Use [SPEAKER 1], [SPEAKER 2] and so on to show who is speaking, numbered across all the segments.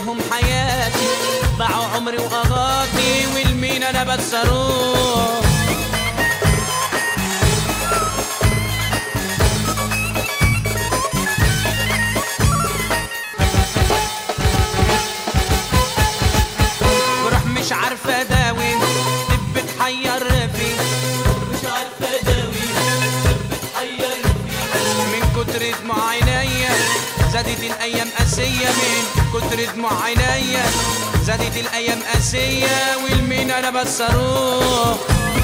[SPEAKER 1] اديتهم حياتي باعوا عمري واغاطي والمين انا بتسروه بروح مش عارفه اداوي تب تحير فيه
[SPEAKER 2] مش عارفة أداوي بتحير
[SPEAKER 1] من كتر دموع عينيا زادت الايام قاسيه من كتر دموع عينيا زادت الايام قاسيه والمين انا بسروه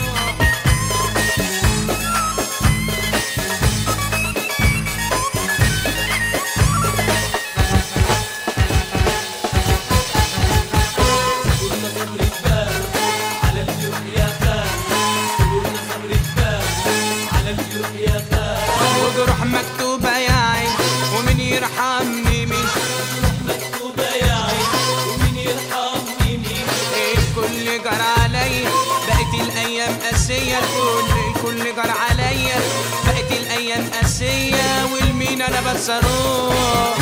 [SPEAKER 2] قلنا صبر كبار على الجروح يا خال قلنا صبر كبار على الجروح يا خال
[SPEAKER 1] وجروح مكتوبه يا عين ومين يرحمني مين
[SPEAKER 2] مكتوبة يا عين ومين يرحمني مين
[SPEAKER 1] إيه الكل جرى عليا بقت الايام قاسيه الكل الكل جرى عليا بقت الايام قاسيه والمين انا بسروه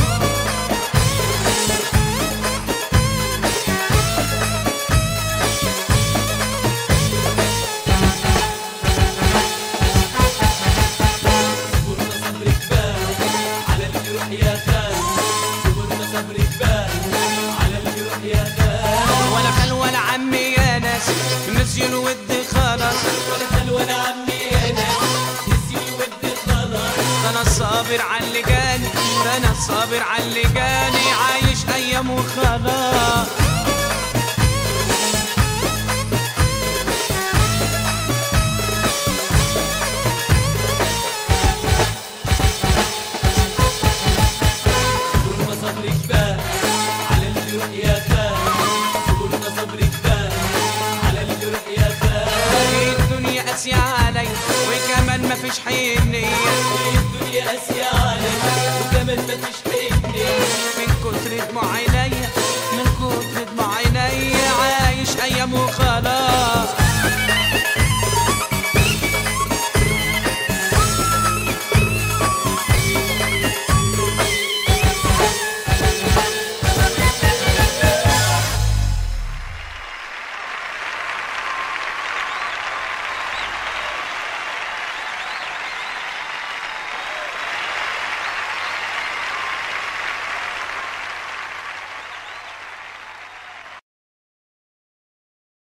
[SPEAKER 2] قلنا صبر كبار على الجروح يا خال قلنا صبر كبار على الجروح يا خال
[SPEAKER 1] ولا خال ولا عمي يا ناس نسيوا الود خلاص
[SPEAKER 2] ولا خال ولا عمي يا ناس نسي الود خلاص
[SPEAKER 1] ده انا الصابر على اللي جاني ده انا الصابر على اللي جاني عايش ايام وخلاص
[SPEAKER 2] قلنا صبر كبار على الجروح يا خال قلنا صبر كبار على الجروح يا خال
[SPEAKER 1] الدنيا قاسية علي وكمان مفيش حنية